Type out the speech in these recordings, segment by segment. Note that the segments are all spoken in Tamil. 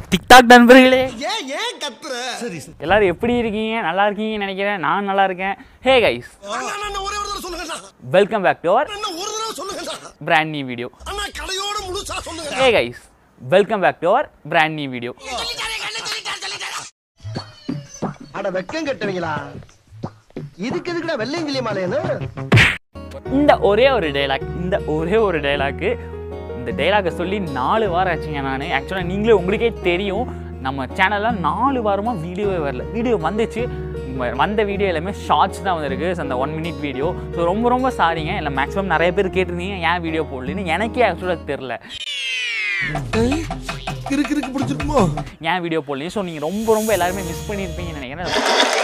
டிக்டாக் நண்பர்களே ஏன் ஏன் கத்துற சரி எல்லாரும் எப்படி இருக்கீங்க நல்லா இருக்கீங்கன்னு நினைக்கிறேன் நான் நல்லா இருக்கேன் ஹே கைஸ் அண்ணா அண்ணா, ஒரே ஒரு தடவை சொல்லுங்கண்ணா வெல்கம் பேக் டு அவர் அண்ணா ஒரு தடவை சொல்லுங்கண்ணா பிராண்ட் நியூ வீடியோ அண்ணா கடையோட முழுசா சொல்லுங்க hey guys welcome back to our brand new video அட வெக்கம் கட்டுவீங்களா இதுக்கு எதுக்குடா வெள்ளையங்கிலி மாலையன்னு இந்த ஒரே ஒரு டைலாக் இந்த ஒரே ஒரு டைலாக்கு இந்த டைலாக்கை சொல்லி நாலு வாரம் ஆச்சுங்க நான் ஆக்சுவலாக நீங்களே உங்களுக்கே தெரியும் நம்ம சேனலில் நாலு வாரமாக வீடியோவே வரல வீடியோ வந்துச்சு ம- வந்த வீடியோ எல்லாமே ஷார்ட்ஸ் தான் வந்திருக்கு So, அந்த ஒன் மினிட் வீடியோ ஸோ ரொம்ப ரொம்ப சாரிங்க இல்லை மேக்ஸிமம் நிறைய பேர் கேட்டிருந்தீங்க ஏன் வீடியோ போடலன்னு எனக்கே ஆக்சுவலாக தெரில கிறுக்கு கிறுக்கு பிடிச்சிருக்குமோ ஏன் வீடியோ போடலையும் ஸோ நீங்கள் ரொம்ப ரொம்ப எல்லாருமே மிஸ் பண்ணியிருப்பீங்கன்னு நினைக்கிறேன்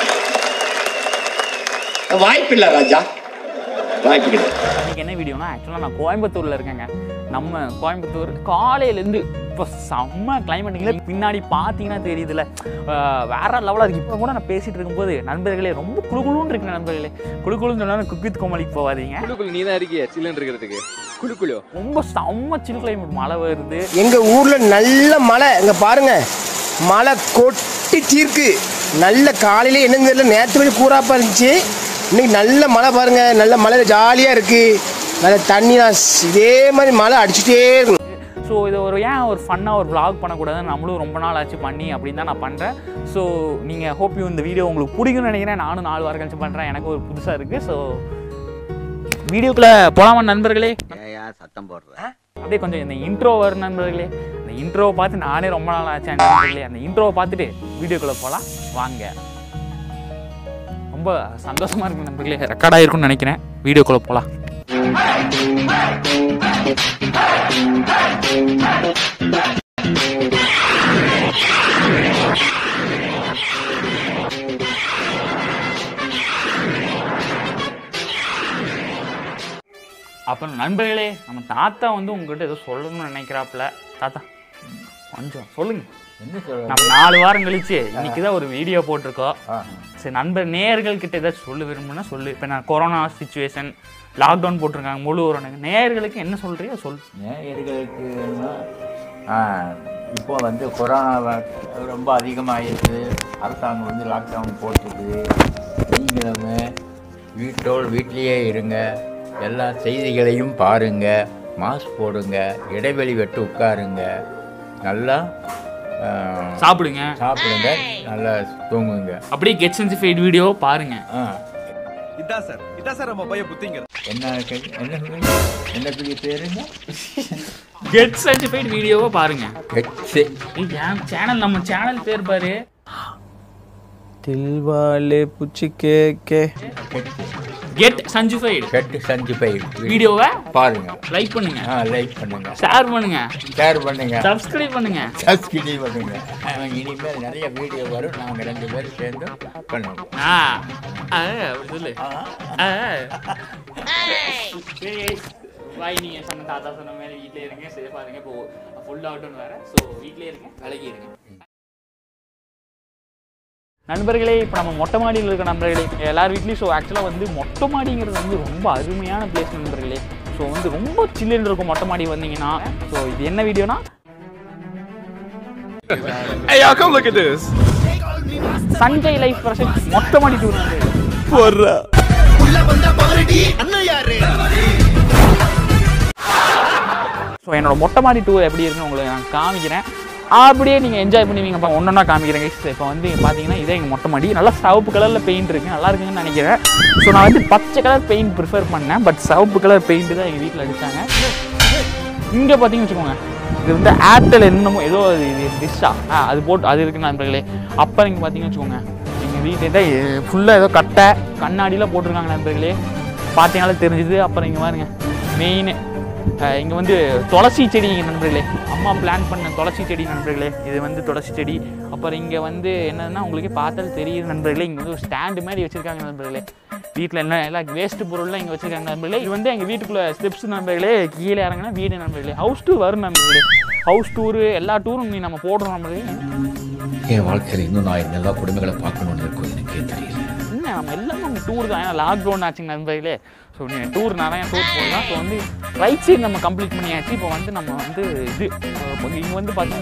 வாய்ப்பில்லை ராஜா வாய்ப்பு கிடையாது இன்னைக்கு என்ன வீடியோனா ஆக்சுவலாக நான் கோயம்புத்தூரில் இருக்கேங்க நம்ம கோயம்புத்தூர் காலையிலேருந்து இப்போ செம்ம கிளைமேட்டுங்களே பின்னாடி பார்த்தீங்கன்னா தெரியுதுல ஆஹ் வேற லெவலாக இருக்குது இப்போ கூட நான் பேசிகிட்டு இருக்கும்போது நண்பர்களே ரொம்ப குழுகுழுன்னு இருக்கு நண்பர்களே குழுகுழுன்னு சொன்னாலும் குக்வித் கோமலிக்கு போகாதீங்க குழுக்குள் நீ தான் இருக்கிய சில்லுன்னு இருக்கிறதுக்கு குழுக்குழு ரொம்ப செம்ம சில் கிளைமேட் மழை வருது எங்க ஊர்ல நல்ல மழை இங்க பாருங்க மழை கொட்டி தீர்க்கு நல்ல காலையில என்னன்னு தெரியல நேற்று வரை கூறாப்பா இருந்துச்சு இன்னைக்கு நல்ல மழை பாருங்க நல்ல மழையில ஜாலியா இருக்கு நல்ல தண்ணி தான் இதே மாதிரி மழை அடிச்சுட்டே இருக்கணும் ஸோ இது ஒரு ஏன் ஒரு ஃபன்னாக ஒரு vlog பண்ணக்கூடாதுன்னு நம்மளும் ரொம்ப நாள் ஆச்சு பண்ணி அப்படின்னு தான் நான் பண்ணுறேன் ஸோ நீங்கள் ஹோப் யூ இந்த வீடியோ உங்களுக்கு பிடிக்கும்னு நினைக்கிறேன் நானும் நாலு வாரம் கழிச்சு பண்ணுறேன் எனக்கு ஒரு புதுசாக இருக்குது ஸோ வீடியோக்குள்ளே போகலாமா நண்பர்களே ஏயா சத்தம் போடுற அப்படியே கொஞ்சம் இந்த இன்ட்ரோ வரும் நண்பர்களே அந்த இன்ட்ரோவை பார்த்து நானே ரொம்ப நாள் ஆச்சு நண்பர்களே அந்த இன்ட்ரோவை பார்த்துட்டு வீடியோக்குள்ளே போகலாம் வாங்க ரொம்ப சந்தோஷமா இருக்கு நண்பர்களே ரெக்கார்ட் ஆயிருக்கும்னு நினைக்கிறேன் வீடியோக்குள்ளே போகலாம் அப்புறம் நண்பர்களே நம்ம தாத்தா வந்து உங்ககிட்ட ஏதோ சொல்லணும்னு நினைக்கிறாப்புல தாத்தா கொஞ்சம் சொல்லுங்க என்ன சொல்ற நம்ம நாலு வாரம் கழிச்சு இன்னைக்கு தான் ஒரு வீடியோ போட்டிருக்கோம் சரி நண்பர் நேயர்கள் கிட்ட ஏதாச்சும் சொல்ல விரும்புனா சொல்லு இப்போ நான் கொரோனா சுச்சுவேஷன் லாக்டவுன் போட்டிருக்காங்க முழு ஊரடங்கு நேயர்களுக்கு என்ன சொல்றியோ சொல் நேயர்களுக்குன்னா ஆ, இப்போ வந்து கொரோனா வ- ரொம்ப அதிகமாகிருக்கு அரசாங்கம் வந்து லாக்டவுன் போட்டுருக்குது நீங்களும் வீட்டோடு வீட்டிலேயே இருங்க எல்லா செய்திகளையும் பாருங்க மாஸ்க் போடுங்க இடைவெளி விட்டு உட்காருங்க நல்லா ஆ, சாப்பிடுங்க சாப்பிடுங்க நல்லா தூங்குங்க அப்படியே கெட் சென்சிஃபைட் வீடியோ பாருங்க ஆ இதான் சார் இதான் சார் நம்ம பையன் புத்திங்க என்ன கே- என்ன சொன்னீங்க? என்ன பெரிய பேருங்க கெட் சென்சிஃபைட் வீடியோவை பாருங்க கெட்ஸு ஏய், என் சேனல் நம்ம சேனல் பேர் பாரு தில்வாலே புச்சி K K get sanjified get Sanju bye வீடியோவை பாருங்க லைக் பண்ணுங்க ஆ லைக் பண்ணுங்க ஷேர் பண்ணுங்க ஷேர் பண்ணுங்க சப்ஸ்கிரைப் பண்ணுங்க சப்ஸ்கிரைப் பண்ணுங்க ஆ, இனிமேல் நிறைய வீடியோ வரும் நாங்கள் ரெண்டு பேரும் சேர்ந்து பண்ணுவோம் ஆ ஆ, அப்படி சொல்லு ஆ. சரி பாய் நீங்க சொன்ன தாத்தா சொன்ன மாதிரி வீட்லயே இருங்க சேஃபா இருங்க இப்போ ஃபுல் அவுட்னு வேற ஸோ வீட்லயே இருங்க விலகி இருங்க நண்பர்களே இப்போ நம்ம மொட்டை மாடியில் இருக்க நண்பர்களே எல்லார் வீட்லேயும் ஸோ ஆக்சுவலாக வந்து மொட்டை மாடிங்கிறது வந்து ரொம்ப அருமையான பிளேஸ் நண்பர்களே ஸோ வந்து ரொம்ப சில்லுன்னு இருக்கும் மொட்டை மாடி வந்தீங்கன்னா ஸோ இது என்ன வீடியோனா Hey y'all come look at this. Sanjay life present மொட்டை மாடி டூர் நண்பர்களே போடுறா அண்ணன் யாரு ஸோ என்னோட மொட்டை மாடி டூர் எப்படி இருக்குன்னு உங்களுக்கு நான் காமிக்கிறேன் அப்படியே நீங்கள் என்ஜாய் பண்ணுவீங்கப்பா ஒன்றா காமிக்கிறேன் guys. இப்போ வந்து பார்த்தீங்கன்னா இதே எங்கள் மொட்டை மாடி நல்லா சிவப்பு கலரில் பெயிண்ட் இருக்கு நல்லா இருக்குன்னு நினைக்கிறேன் ஸோ நான் வந்து பச்சை கலர் பெயிண்ட் ப்ரிஃபர் பண்ணேன் பட் சிவப்பு கலர் பெயிண்ட் தான் எங்கள் வீட்டில் அடித்தாங்க இங்கே பார்த்தீங்கன்னு வச்சுக்கோங்க இது வந்து ஏர்டெல் என்னமோ ஏதோ அது இது டிஷ்ஷா ஆ அது போட்டு அது இருக்குன்னு நண்பர்களே அப்போ நீங்கள் பார்த்தீங்கன்னு வச்சுக்கோங்க எங்கள் வீட்டில் தான் ஃபுல்லாக ஏதோ கட்டை கண்ணாடிலாம் போட்டிருக்காங்க நண்பர்களே பார்த்தீங்கனாலே தெரிஞ்சுது அப்புறம் இங்கே பாருங்க மெயின் இங்கே வந்து துளசி செடி நண்பர்களே அம்மா பிளான் பண்ண துளசி செடி நண்பர்களே இது வந்து துளசி செடி அப்புறம் இங்கே வந்து என்னதுன்னா உங்களுக்கு பார்த்தாலே தெரியுது நண்பர்களே இங்கே வந்து ஒரு ஸ்டாண்டு மாதிரி வச்சுருக்காங்க நண்பர்களே வீட்டில் என்ன எல்லாம் வேஸ்ட் பொருள்லாம் இங்கே வச்சுருக்காங்க நண்பர்களே இது வந்து எங்கள் வீட்டுக்குள்ளே ஸ்டெப்ஸ் நண்பர்களே கீழே இறங்கினா வீடு நண்பர்களே ஹவுஸ் டூர் வரும் நண்பர்களே ஹவுஸ் டூரு எல்லா டூரும் நீ நம்ம போடுறோம் நண்பர்களே என் வாழ்க்கையில் இன்னும் நான் இந்த எல்லா குடும்பங்களை பார்க்கணும்னு இருக்கும் எனக்கே தெரியல என்ன நம்ம எல்லாமே நம்ம டூர் தான் ஏன்னா லாக்டவுன் ஆச்சுங்க நண்பர்களே ஸோ நீங்கள் டூர் நிறைய டூர் போகலாம் ஸோ வந்து ரைட் சைடு நம்ம கம்ப்ளீட் பண்ணியாச்சு இப்போ வந்து நம்ம வந்து இது இங்கே வந்து பார்த்தீங்கன்னா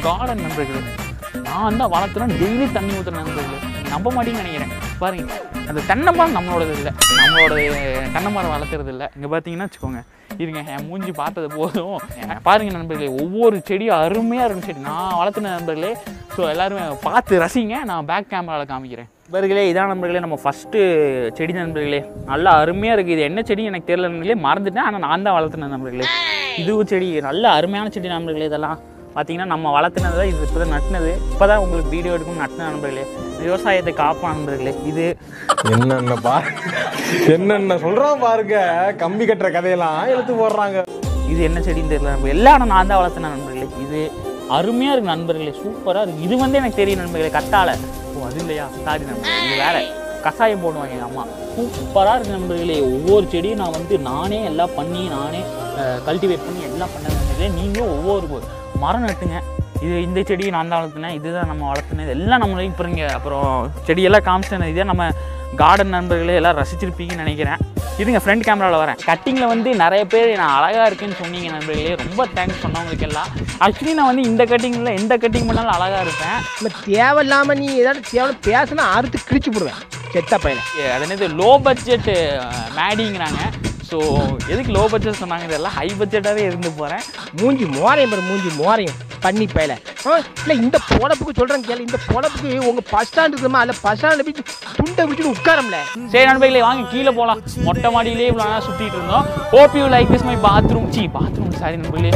கார்டன் நண்பர்களே நான் தான் வளர்த்துறேன் டெய்லி தண்ணி ஊற்றுறேன் நண்பர்களே நீங்க நம்ப மாட்டீங்கன்னு நினைக்கிறேன் பாருங்க அந்த தென்னை மரம் நம்மளோடது இல்லை நம்மளோட தென்னை மரம் வளர்த்துறது இல்லை இங்கே பார்த்தீங்கன்னா வச்சுக்கோங்க இருங்க என் மூஞ்சி பார்த்தது போதும் பாருங்க நண்பர்களே ஒவ்வொரு செடியும் அருமையாக இருக்கும் செடி நான் வளர்த்துன நண்பர்களே ஸோ எல்லாருமே பார்த்து ரசிங்க நான் பேக் கேமராவில் காமிக்கிறேன் நண்பர்களே இதான் நண்பர்களே நம்ம ஃபஸ்ட்டு செடி நண்பர்களே நல்லா அருமையாக இருக்குது இது என்ன செடி எனக்கு தெரியல நண்பர்களே மறந்துட்டேன் ஆனால் நான் தான் வளர்த்துனேன் நண்பர்களே இது செடி நல்ல அருமையான செடி நண்பர்களே இதெல்லாம் பார்த்தீங்கன்னா நம்ம வளர்த்துனது தான் இது இப்போ தான் நட்டினது இப்போ தான் உங்களுக்கு வீடியோ எடுக்கணும் நட்டின நண்பர்களே விவசாயத்தை காப்போம் நண்பர்களே இது என்னென்ன பா என்னென்ன சொல்றான் பாருங்க கம்பி கட்டுற கதையெல்லாம் எடுத்து போடுறாங்க இது என்ன செடின்னு தெரியல நண்பர்களே எல்லாம் நான் தான் வளர்த்தின நண்பர்களே இது அருமையாக இருக்கு நண்பர்களே சூப்பராக இருக்கு இது வந்து எனக்கு தெரியும் நண்பர்களே கத்தாழை ஓ அது இல்லையா சாரி நண்பர்களே இது வேற கஷாயம் போடுவாங்க எங்கள் அம்மா சூப்பராக இருக்கு நண்பர்களே ஒவ்வொரு செடியும் நான் வந்து நானே எல்லாம் பண்ணி நானே கல்டிவேட் பண்ணி எல்லாம் பண்ண நண்பர்களே நீங்களும் ஒவ்வொரு மரம் நட்டுங்க இது இந்த செடியை நான் தான் வளர்த்துனேன் இதுதான் நம்ம வளர்த்துனது எல்லாம் நம்ம இப்போ இங்கே அப்புறம் செடியெல்லாம் காமிச்சிட்டேன் இதே நம்ம கார்டன் நண்பர்களே எல்லாம் ரசிச்சிருப்பீங்கன்னு நினைக்கிறேன் இருங்க ஃப்ரண்ட் கேமராவில் வரேன் கட்டிங்கில் வந்து நிறைய பேர் நான் அழகாக இருக்குன்னு சொன்னீங்க நண்பர்களே ரொம்ப தேங்க்ஸ் சொன்னவங்களுக்கு எல்லாம் ஆக்சுவலி நான் வந்து இந்த கட்டிங்கில் எந்த கட்டிங் பண்ணாலும் அழகாக இருப்பேன் நம்ம தேவையில்லாமல் நீ ஏதாவது தேவை பேசினா அறுத்து கிழிச்சு போடுவேன் செத்த பையனை ஏ, அது என்னது லோ பட்ஜெட் மேடிங்கிறாங்க ஸோ எதுக்கு லோ பட்ஜெட் சொன்னாங்க இதெல்லாம் ஹை பட்ஜெட்டாகவே இருந்து போகிறேன் மூஞ்சி மோரையும் பாரு மூஞ்சி மோரையும் பண்ணி பையல இல்லை இந்த பொழப்புக்கு சொல்கிறேன் கேளு இந்த பொழப்புக்கு உங்கள் பஸ் ஸ்டாண்ட் இருக்குமா அதில் பஸ் ஸ்டாண்டில் போய் துண்டை பிடிச்சிட்டு உட்காரம்ல சரி நண்பர்களே வாங்க கீழே போகலாம் மொட்டை மாடியிலே இவ்வளோ நேரம் சுற்றிட்டு இருந்தோம் hope you like this my bathroom சி பாத்ரூம் சாரி நண்பர்களே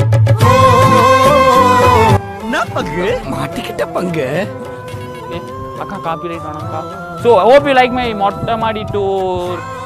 மாட்டிக்கிட்ட பங்கு ஏ, அக்கா காப்பி ரைட் வேணாம்க்கா so hope you like my மொட்டை மாடி டூர்